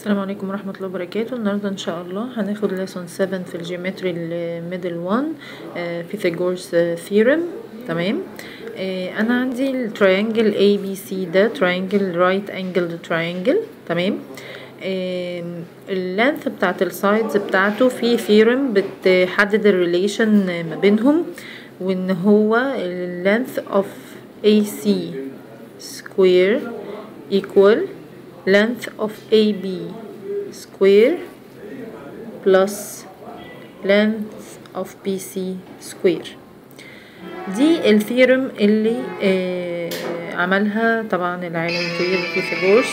السلام عليكم ورحمة الله وبركاته النهاردة ان شاء الله هناخد lesson 7 في الجيومتري الميدل 1 Pythagoras theorem تمام آه، انا عندي التريانجل ABC ده triangle right angled triangle تمام اللينث بتاعت السايدز بتاعته في theorem بتحدد الريليشن ما بينهم وان هو ال length of AC square equal length of AB square plus length of BC square دي الثيرم اللي آه عملها طبعا العالم الكبير بيثاغورس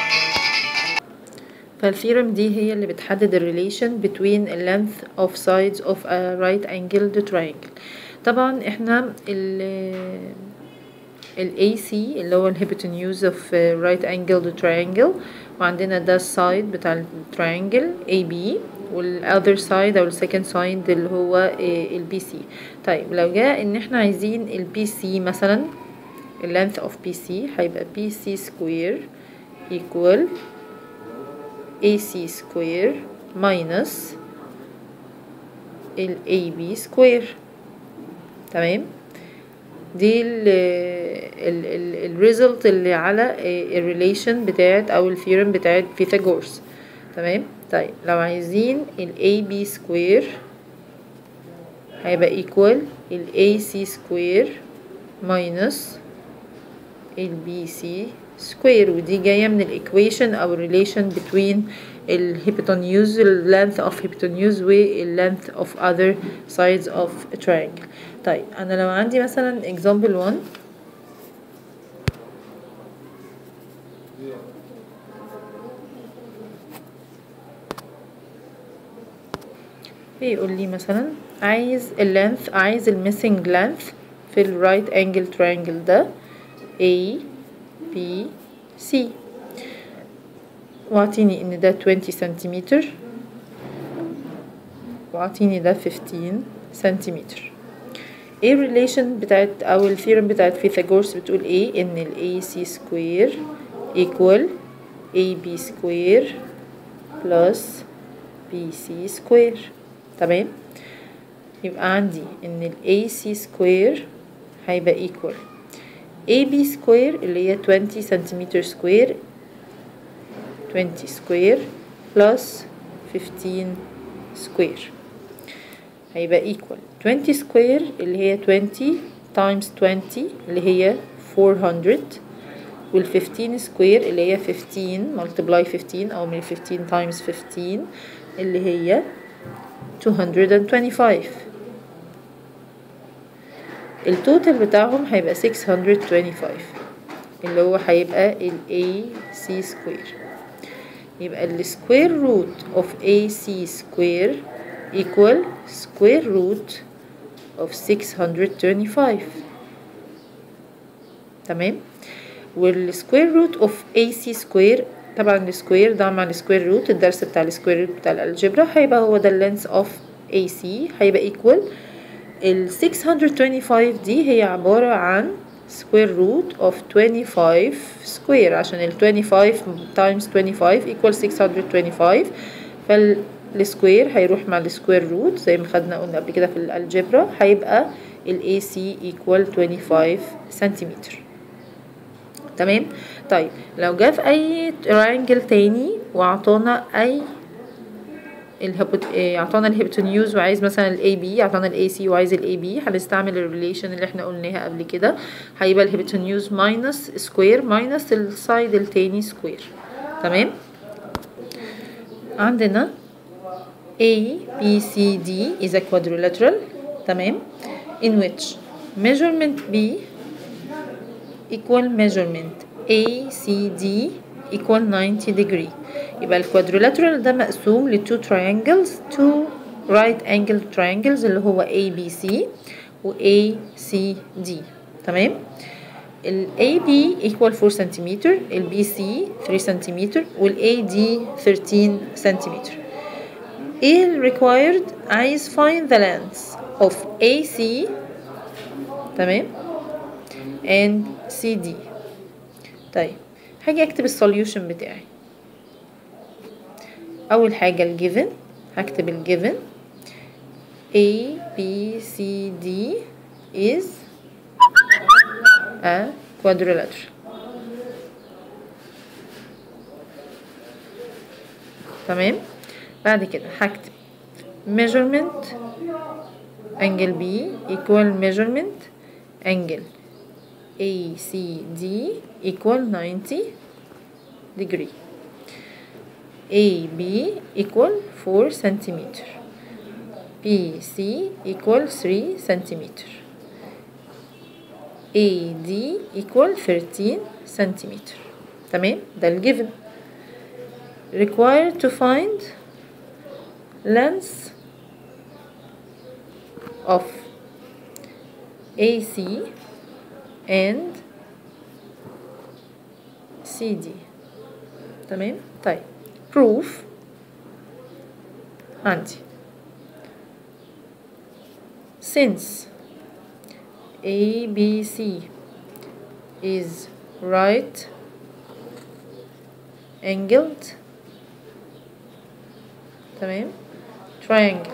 فالثيرم دي هي اللي بتحدد الريليشن between the length of sides of a right angled triangle طبعا احنا ال ال AC اللي هو الهيبوتنيوز of right angled triangle وعندنا ده السايد بتاع التريانجل AB والاذر سايد او السكند سايد اللي هو البي سي طيب لو جاء ان احنا عايزين البي سي مثلا اللينث اوف بي سي هيبقى بي سي سكوير equal AC سكوير minus ال AB سكوير تمام دي الريزلت اللي على الريليشن بتاعت او الثيورم بتاعت فيثاغورس تمام طيب لو عايزين ال AB سكوير هيبقى equal ال AC سكوير minus ال BC سكوير ودي جاية من الايكويشن او relation between ال hypotenuse ال length of hypotenuse وال length of other sides of a triangle طيب انا لو عندي مثلا example 1 بيقول لي مثلا عايز اللينث عايز الميسنج لينث في الرايت انجل تريانجل ده A B C واعطيني ان ده 20 سنتيمتر واعطيني ده 15 سنتيمتر ايه الريليشن بتاعت او الثيرم بتاعت فيثاغورس بتقول ايه ان ال AC سكوير equal AB سكوير plus BC سكوير تمام يبقى عندي ان ال AC سكوير هيبقى equal AB سكوير اللي هي 20 سنتيمتر سكوير 20 سكوير plus 15 سكوير هيبقى equal 20 سكوير اللي هي 20 times 20 اللي هي 400 وال 15 سكوير اللي هي 15 multiply 15 أو من 15 times 15 اللي هي 225 التوتال بتاعهم هيبقى 625 اللي هو هيبقى ال AC سكوير يبقى ال square root of AC square equal square root of 625 تمام وال square root of AC square طبعا السكوير ده مع السكوير روت الدرس بتاع السكوير روت بتاع الالجبرا هيبقى هو ده اللينس اوف AC هيبقى ايكوال ال 625 دي هي عبارة عن square root of 25 square عشان ال 25 times 25 equal 625 فالسكوير هيروح مع السكوير روت زي ما خدنا قلنا قبل كده في الالجبرا هيبقى ال AC equal 25 سنتيمتر تمام طيب لو جه في اي ترينجل تاني واعطانا اي الهبوت اعطانا الهيبوتنيوز وعايز مثلا الاي بي اعطانا الاي سي وعايز الاي بي هنستعمل الريليشن اللي احنا قلناها قبل كده هيبقى الهيبوتنيوز ماينس سكوير ماينس السايد التاني سكوير تمام عندنا A B C D is a quadrilateral تمام in which measurement B equal measurement A C D equal 90 degree يبقى الكوادريلاترال ده مقسوم ل two triangles two right angled triangles اللي هو A B C و A C D تمام ال AB equal 4 سنتيمتر ال BC 3 سنتيمتر وال AD 13 سنتيمتر ايه ال required عايز find the length of AC تمام and CD طيب هاجي اكتب السوليوشن بتاعي اول حاجه الجيفن هكتب الجيفن A B C D is a quadrilateral تمام بعد كده هكتب measurement angle B equal measurement angle ACD equal 90 degree AB equal 4 centimeter BC equal 3 centimeter AD equal 13 centimeter تمام ده الجيفن required to find length of AC and CD تمام طيب proof عندي since ABC is right angled تمام triangle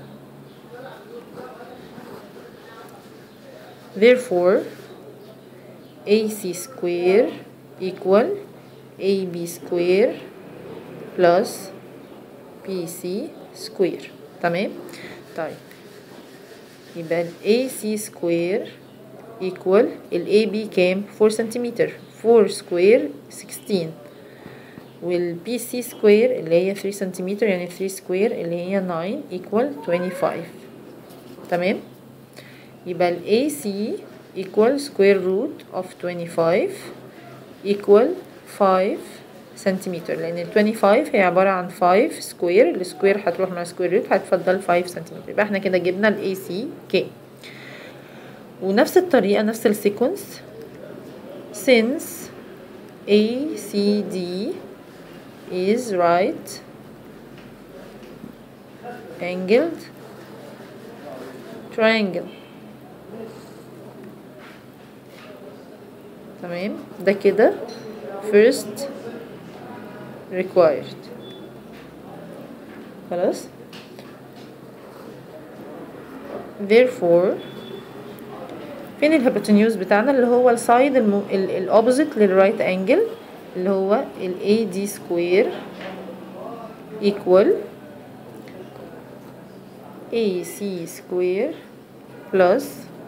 therefore AC square equal AB square plus BC square تمام طيب يبقى ال AC square equal ال AB كام 4 سنتيمتر 4 square 16 وال BC square اللي هي 3 سنتيمتر يعني 3 square اللي هي 9 equal 25 تمام يبقى ال AC equal square root of 25 equal 5 سنتيمتر لان ال 25 هي عبارة عن 5 سكوير السكوير هتروح مع سكوير روت هتفضل 5 سنتيمتر يبقى احنا كده جبنا ال AC K ونفس الطريقة نفس السيكونس since ACD is right angled triangle تمام ده كده first required خلاص therefore فين الهيبوتنيوز بتاعنا اللي هو السايد الاوبوزيت للرايت انجل اللي هو ال AD square equal AC square plus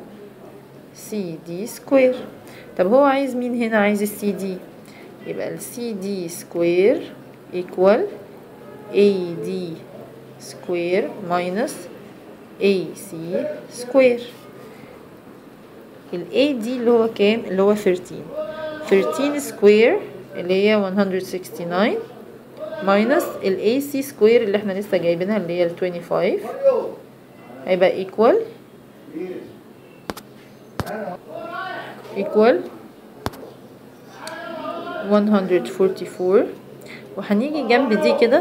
CD square طب هو عايز مين هنا عايز ال CD يبقى ال CD square equal AD square minus AC square ال AD اللي هو كام اللي هو 13 13 square اللي هي 169 minus ال AC square اللي احنا لسه جايبينها اللي هي ال 25 هيبقى equal equal 144 وهنيجي جنب دي كده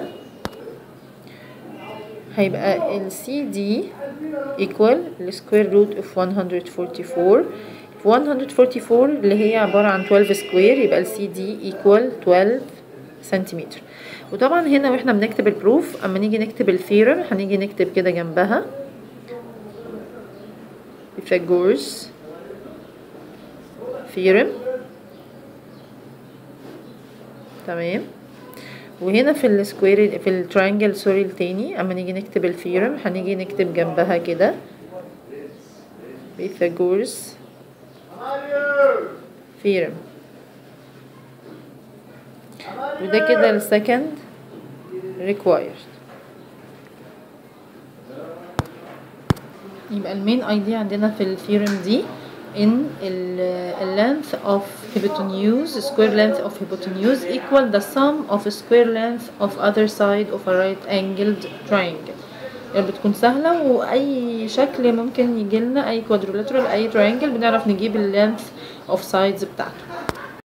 هيبقى ال CD equal ال square root of 144 144 اللي هي عبارة عن 12 سكوير يبقى ال CD equal 12 سنتيمتر وطبعا هنا واحنا بنكتب البروف اما نيجي نكتب الثيرم هنيجي نكتب كده جنبها Pythagoras theorem تمام وهنا في السكوير في الترينجل سوري التاني اما نيجي نكتب الثيورم هنيجي نكتب جنبها كده Pythagoras theorem وده كده السكند required يبقى المين ايديا عندنا في الثيورم دي in the length of hypotenuse square length of hypotenuse equal the sum of square length of other side of a right angled triangle يعني بتكون سهلة وأي شكل ممكن يجيلنا أي quadrilateral أي triangle بنعرف نجيب ال length of sides بتاعته